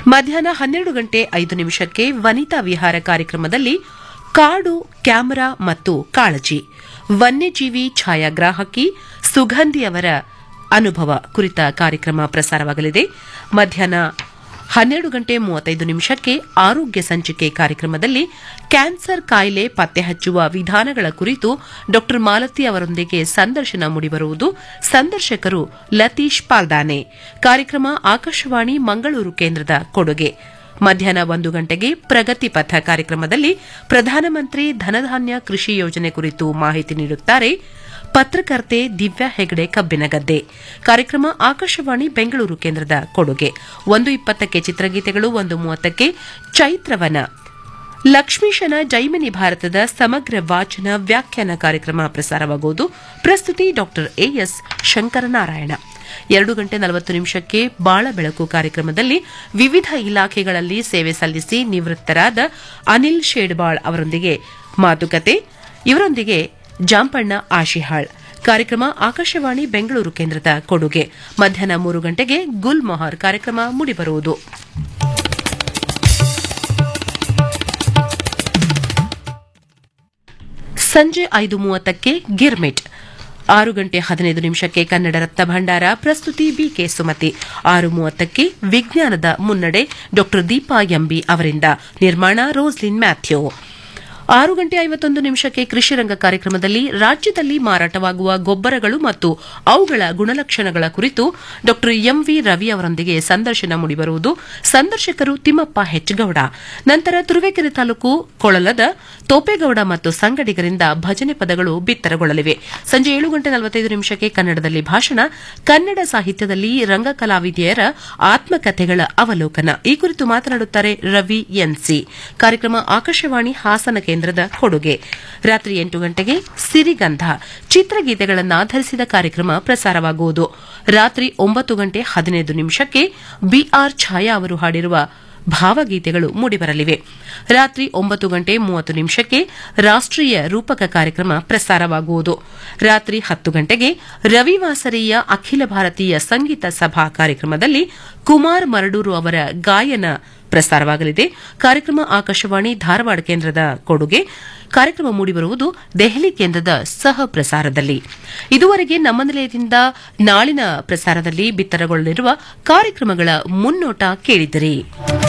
ಮಧ್ಯಾಹ್ನ ಹನ್ನೆರಡು ಗಂಟೆ ಐದು ನಿಮಿಷಕ್ಕೆ ವನಿತಾ ವಿಹಾರ ಕಾರ್ಯಕ್ರಮದಲ್ಲಿ ಕಾಡು ಕ್ಯಾಮರಾ ಮತ್ತು ಕಾಳಜಿ ವನ್ಯಜೀವಿ ಛಾಯಾಗ್ರಾಹಕಿ ಸುಗಂಧಿ ಅವರ ಅನುಭವ ಕುರಿತ ಕಾರ್ಯಕ್ರಮ ಪ್ರಸಾರವಾಗಲಿದೆ ಮಧ್ಯಾಹ್ನ ಹನ್ನೆರಡು ಗಂಟೆ ಮೂವತ್ತೈದು ನಿಮಿಷಕ್ಕೆ ಆರೋಗ್ಯ ಸಂಚಿಕೆ ಕಾರ್ಯಕ್ರಮದಲ್ಲಿ ಕ್ಯಾನ್ಸರ್ ಕಾಯಿಲೆ ಪತ್ತೆ ಹಚ್ಚುವ ವಿಧಾನಗಳ ಕುರಿತು ಡಾ ಮಾಲತಿ ಅವರೊಂದಿಗೆ ಸಂದರ್ಶನ ಮೂಡಿಬರುವುದು ಸಂದರ್ಶಕರು ಲತೀಶ್ ಪಾಲ್ದಾನೆ ಕಾರ್ಯಕ್ರಮ ಆಕಾಶವಾಣಿ ಮಂಗಳೂರು ಕೇಂದ್ರದ ಕೊಡುಗೆ ಮಧ್ಯಾಹ್ನ ಒಂದು ಗಂಟೆಗೆ ಪ್ರಗತಿ ಪಥ ಕಾರ್ಯಕ್ರಮದಲ್ಲಿ ಪ್ರಧಾನಮಂತ್ರಿ ಧನಧಾನ್ಯ ಕೃಷಿ ಯೋಜನೆ ಕುರಿತು ಮಾಹಿತಿ ನೀಡುತ್ತಾರೆ ಪತ್ರಕರ್ತೆ ದಿವ್ಯಾ ಹೆಗಡೆ ಕಬ್ಬಿನಗದ್ದೆ ಕಾರ್ಯಕ್ರಮ ಆಕಾಶವಾಣಿ ಬೆಂಗಳೂರು ಕೇಂದ್ರದ ಕೊಡುಗೆ ಒಂದು ಇಪ್ಪತ್ತಕ್ಕೆ ಚಿತ್ರಗೀತೆಗಳು ಒಂದು ಮೂವತ್ತಕ್ಕೆ ಚೈತ್ರವನ ಲಕ್ಷ್ಮೀಶನ ಜೈಮಿನಿ ಭಾರತದ ಸಮಗ್ರ ವಾಚನ ವ್ಯಾಖ್ಯಾನ ಕಾರ್ಯಕ್ರಮ ಪ್ರಸಾರವಾಗುವುದು ಪ್ರಸ್ತುತಿ ಡಾ ಎಎಸ್ ಶಂಕರನಾರಾಯಣ ಎರಡು ಗಂಟೆ ನಲವತ್ತು ನಿಮಿಷಕ್ಕೆ ಬಾಳ ಬೆಳಕು ಕಾರ್ಯಕ್ರಮದಲ್ಲಿ ವಿವಿಧ ಇಲಾಖೆಗಳಲ್ಲಿ ಸೇವೆ ಸಲ್ಲಿಸಿ ನಿವೃತ್ತರಾದ ಅನಿಲ್ ಶೇಡ್ಬಾಳ್ ಅವರೊಂದಿಗೆ ಮಾತುಕತೆ ಇವರೊಂದಿಗೆ ಜಾಂಪಣ್ಣ ಆಶಿಹಾಳ್ ಕಾರ್ಯಕ್ರಮ ಆಕಾಶವಾಣಿ ಬೆಂಗಳೂರು ಕೇಂದ್ರದ ಕೊಡುಗೆ ಮಧ್ಯಾಹ್ನ ಮೂರು ಗಂಟೆಗೆ ಗುಲ್ ಮೊಹರ್ ಕಾರ್ಯಕ್ರಮ ಮೂಡಿಬರುವುದು ಸಂಜೆ ಐದು ಮೂವತ್ತಕ್ಕೆ ಗಿರ್ಮಿಟ್ ಆರು ಗಂಟೆ ಹದಿನೈದು ನಿಮಿಷಕ್ಕೆ ಕನ್ನಡ ರತ್ನ ಭಂಡಾರ ಪ್ರಸ್ತುತಿ ಬಿಕೆ ಸುಮತಿ ಆರು ಮೂವತ್ತಕ್ಕೆ ವಿಜ್ಞಾನದ ಮುನ್ನಡೆ ಡಾ ದೀಪಾ ಎಂಬಿ ಅವರಿಂದ ನಿರ್ಮಾಣ ರೋಸ್ಲಿನ್ ಮ್ಯಾಥ್ಯೂ ಆರು ಗಂಟೆ ಐವತ್ತೊಂದು ನಿಮಿಷಕ್ಕೆ ಕೃಷಿ ರಂಗ ಕಾರ್ಯಕ್ರಮದಲ್ಲಿ ರಾಜ್ಯದಲ್ಲಿ ಮಾರಾಟವಾಗುವ ಗೊಬ್ಬರಗಳು ಮತ್ತು ಅವುಗಳ ಗುಣಲಕ್ಷಣಗಳ ಕುರಿತು ಡಾ ಎಂವಿ ರವಿ ಅವರೊಂದಿಗೆ ಸಂದರ್ಶನ ಮೂಡಿಬರುವುದು ಸಂದರ್ಶಕರು ತಿಮ್ಮಪ್ಪ ಹೆಚ್ಗೌಡ ನಂತರ ತುರುವೇಕೆರೆ ತಾಲೂಕು ಕೊಳಲದ ತೋಪೇಗೌಡ ಮತ್ತು ಸಂಗಡಿಗರಿಂದ ಭಜನೆ ಪದಗಳು ಬಿತ್ತರಗೊಳ್ಳಲಿವೆ ಸಂಜೆ ಏಳು ಗಂಟೆ ನಲವತ್ತೈದು ನಿಮಿಷಕ್ಕೆ ಕನ್ನಡದಲ್ಲಿ ಭಾಷಣ ಕನ್ನಡ ಸಾಹಿತ್ಯದಲ್ಲಿ ರಂಗ ಕಲಾವಿದೆಯರ ಆತ್ಮಕಥೆಗಳ ಅವಲೋಕನ ಈ ಕುರಿತು ಮಾತನಾಡುತ್ತಾರೆ ರವಿ ಎನ್ಸಿ ಕಾರ್ಯಕ್ರಮ ಆಕಾಶವಾಣಿ ಹಾಸನ ಕೇಂದ್ರದ ಕೊಡುಗೆ ರಾತ್ರಿ ಎಂಟು ಗಂಟೆಗೆ ಸಿರಿಗಂಧ ಚಿತ್ರಗೀತೆಗಳನ್ನಾಧರಿಸಿದ ಕಾರ್ಯಕ್ರಮ ಪ್ರಸಾರವಾಗುವುದು ರಾತ್ರಿ ಒಂಬತ್ತು ಗಂಟೆ ಹದಿನೈದು ನಿಮಿಷಕ್ಕೆ ಬಿಆರ್ ಛಾಯಾ ಅವರು ಹಾಡಿರುವ ಭಾವಗೀತೆಗಳು ಮೂಡಿಬರಲಿವೆ ರಾತ್ರಿ ಒಂಬತ್ತು ಗಂಟೆ ಮೂವತ್ತು ನಿಮಿಷಕ್ಕೆ ರಾಷ್ಟೀಯ ರೂಪಕ ಕಾರ್ಯಕ್ರಮ ಪ್ರಸಾರವಾಗುವುದು ರಾತ್ರಿ ಹತ್ತು ಗಂಟೆಗೆ ರವಿವಾಸರಿಯ ಅಖಿಲ ಭಾರತೀಯ ಸಂಗೀತ ಸಭಾ ಕಾರ್ಯಕ್ರಮದಲ್ಲಿ ಕುಮಾರ್ ಮರಡೂರು ಅವರ ಗಾಯನ ಪ್ರಸಾರವಾಗಲಿದೆ ಕಾರ್ಯಕ್ರಮ ಆಕಾಶವಾಣಿ ಧಾರವಾಡ ಕೇಂದ್ರದ ಕೊಡುಗೆ ಕಾರ್ಯಕ್ರಮ ಮೂಡಿಬರುವುದು ದೆಹಲಿ ಕೇಂದ್ರದ ಸಹ ಪ್ರಸಾರದಲ್ಲಿ ಇದುವರೆಗೆ ನಮ್ಮ ನಿಲಯದಿಂದ ನಾಳಿನ ಪ್ರಸಾರದಲ್ಲಿ ಬಿತ್ತರಗೊಳ್ಳಲಿರುವ ಕಾರ್ಯಕ್ರಮಗಳ ಮುನ್ನೋಟ ಕೇಳಿದಿರಿ